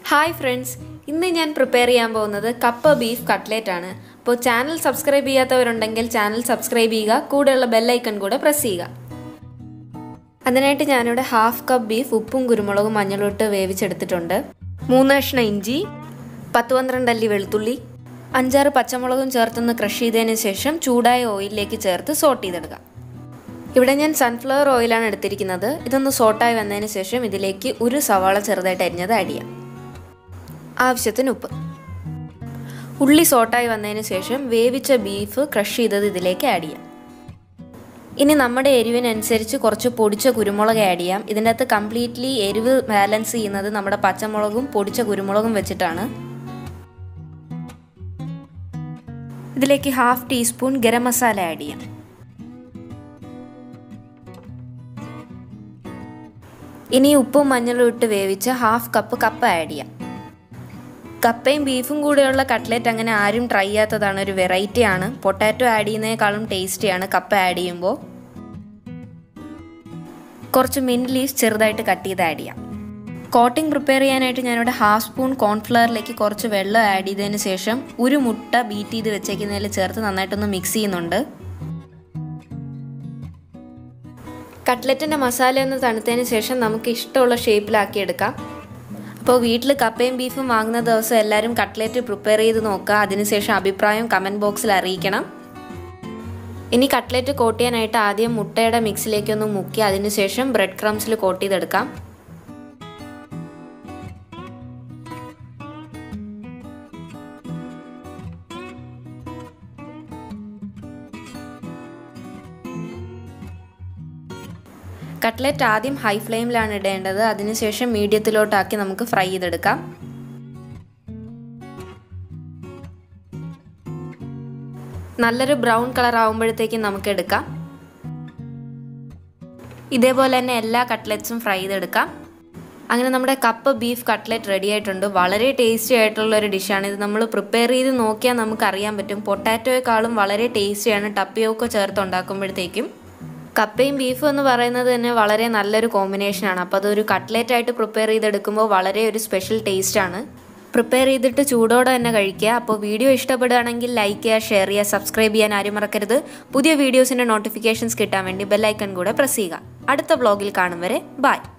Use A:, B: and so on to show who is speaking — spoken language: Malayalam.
A: ഹായ് ഫ്രണ്ട്സ് ഇന്ന് ഞാൻ പ്രിപ്പയർ ചെയ്യാൻ പോകുന്നത് കപ്പ ബീഫ് കട്ട്ലേറ്റ് ആണ് അപ്പോൾ ചാനൽ സബ്സ്ക്രൈബ് ചെയ്യാത്തവരുണ്ടെങ്കിൽ ചാനൽ സബ്സ്ക്രൈബ് ചെയ്യുക കൂടെയുള്ള ബെല്ലൈക്കൺ കൂടെ പ്രസ് ചെയ്യുക അതിനായിട്ട് ഞാനിവിടെ ഹാഫ് കപ്പ് ബീഫ് ഉപ്പും കുരുമുളകും മഞ്ഞളും ഇട്ട് വേവിച്ചെടുത്തിട്ടുണ്ട് മൂന്ന് കഷ്ണം ഇഞ്ചി പത്ത് പന്ത്രണ്ട് അല്ലി വെളുത്തുള്ളി അഞ്ചാറ് പച്ചമുളകും ചേർത്തൊന്ന് ക്രഷ് ചെയ്തതിന് ശേഷം ചൂടായ ഓയിലിലേക്ക് ചേർത്ത് സോട്ട് ചെയ്തെടുക്കാം ഇവിടെ ഞാൻ സൺഫ്ലവർ ഓയിലാണ് എടുത്തിരിക്കുന്നത് ഇതൊന്ന് സോട്ടായി വന്നതിന് ശേഷം ഇതിലേക്ക് ഒരു സവാള ചെറുതായിട്ട് അരിഞ്ഞത് ആഡ് ചെയ്യാം ആവശ്യത്തിന് ഉപ്പ് ഉള്ളി സോട്ടായി വന്നതിന് ശേഷം വേവിച്ച ബീഫ് ക്രഷ് ചെയ്തത് ഇതിലേക്ക് ആഡ് ചെയ്യാം ഇനി നമ്മുടെ എരിവിനനുസരിച്ച് കുറച്ച് പൊടിച്ച കുരുമുളക് ആഡ് ചെയ്യാം ഇതിൻ്റെ അകത്ത് കംപ്ലീറ്റ്ലി എരിവ് ബാലൻസ് ചെയ്യുന്നത് നമ്മുടെ പച്ചമുളകും പൊടിച്ച കുരുമുളകും വെച്ചിട്ടാണ് ഇതിലേക്ക് half teaspoon garam masala add ചെയ്യാം ഇനി ഉപ്പും മഞ്ഞളും ഇട്ട് വേവിച്ച് ഹാഫ് കപ്പ് കപ്പ ആഡ് ചെയ്യാം കപ്പയും ബീഫും കൂടെയുള്ള കട്ട്ലറ്റ് അങ്ങനെ ആരും ട്രൈ ചെയ്യാത്തതാണ് ഒരു വെറൈറ്റി ആണ് പൊട്ടാറ്റോ ആഡ് ചെയ്യുന്നതിനേക്കാളും ടേസ്റ്റിയാണ് കപ്പ ആഡ് ചെയ്യുമ്പോൾ കുറച്ച് മിൻറ്റ് ലീവ്സ് ചെറുതായിട്ട് കട്ട് ചെയ്ത് ആഡ് ചെയ്യാം കോട്ടിംഗ് പ്രിപ്പയർ ചെയ്യാനായിട്ട് ഞാനിവിടെ ഹാഫ് സ്പൂൺ കോൺഫ്ലവറിലേക്ക് കുറച്ച് വെള്ളം ആഡ് ചെയ്തതിന് ശേഷം ഒരു മുട്ട ബീറ്റ് ചെയ്ത് വെച്ചേക്കുന്നതിൽ ചേർത്ത് നന്നായിട്ടൊന്ന് മിക്സ് ചെയ്യുന്നുണ്ട് കട്ട്ലറ്റിൻ്റെ മസാല ഒന്ന് തണുത്തതിന് ശേഷം നമുക്ക് ഇഷ്ടമുള്ള ഷേപ്പിലാക്കി എടുക്കാം അപ്പോൾ വീട്ടിൽ കപ്പയും ബീഫും വാങ്ങുന്ന ദിവസം എല്ലാവരും കട്ട്ലറ്റ് പ്രിപ്പയർ ചെയ്ത് നോക്കുക അതിനുശേഷം അഭിപ്രായം കമൻറ്റ് ബോക്സിൽ അറിയിക്കണം ഇനി കട്ട്ലറ്റ് കോട്ട് ചെയ്യാനായിട്ട് ആദ്യം മുട്ടയുടെ മിക്സിലേക്ക് ഒന്ന് മുക്കി അതിനുശേഷം ബ്രെഡ് ക്രംസിൽ കോട്ട് ചെയ്തെടുക്കാം കട്ട്ലറ്റ് ആദ്യം ഹൈ ഫ്ലെയിമിലാണ് ഇടേണ്ടത് അതിനുശേഷം മീഡിയത്തിലോട്ടാക്കി നമുക്ക് ഫ്രൈ ചെയ്തെടുക്കാം നല്ലൊരു ബ്രൗൺ കളർ ആകുമ്പോഴത്തേക്കും നമുക്ക് എടുക്കാം ഇതേപോലെ തന്നെ എല്ലാ കട്ട്ലറ്റ്സും ഫ്രൈ ചെയ്തെടുക്കാം അങ്ങനെ നമ്മുടെ കപ്പ് ബീഫ് കട്ട്ലറ്റ് റെഡി ആയിട്ടുണ്ട് വളരെ ടേസ്റ്റി ആയിട്ടുള്ള ഒരു ഡിഷാണ് ഇത് നമ്മൾ പ്രിപ്പയർ ചെയ്ത് നോക്കിയാൽ നമുക്ക് അറിയാൻ പറ്റും പൊട്ടാറ്റോയെക്കാളും വളരെ ടേസ്റ്റിയാണ് ടപ്പിയൊക്കെ ചേർത്ത് ഉണ്ടാക്കുമ്പോഴത്തേക്കും കപ്പയും ബീഫും എന്ന് പറയുന്നത് തന്നെ വളരെ നല്ലൊരു കോമ്പിനേഷനാണ് അപ്പോൾ അതൊരു കട്ട്ലേറ്റ് ആയിട്ട് പ്രിപ്പയർ ചെയ്തെടുക്കുമ്പോൾ വളരെ ഒരു സ്പെഷ്യൽ ടേസ്റ്റാണ് പ്രിപ്പയർ ചെയ്തിട്ട് ചൂടോടെ തന്നെ കഴിക്കുക അപ്പോൾ വീഡിയോ ഇഷ്ടപ്പെടുകയാണെങ്കിൽ ലൈക്ക് ചെയ്യുക ഷെയർ ചെയ്യുക സബ്സ്ക്രൈബ് ചെയ്യാൻ ആരും മറക്കരുത് പുതിയ വീഡിയോസിൻ്റെ നോട്ടിഫിക്കേഷൻസ് കിട്ടാൻ വേണ്ടി ബെല്ലൈക്കൺ കൂടെ പ്രസ് ചെയ്യുക അടുത്ത വ്ളോഗിൽ കാണും വരെ ബൈ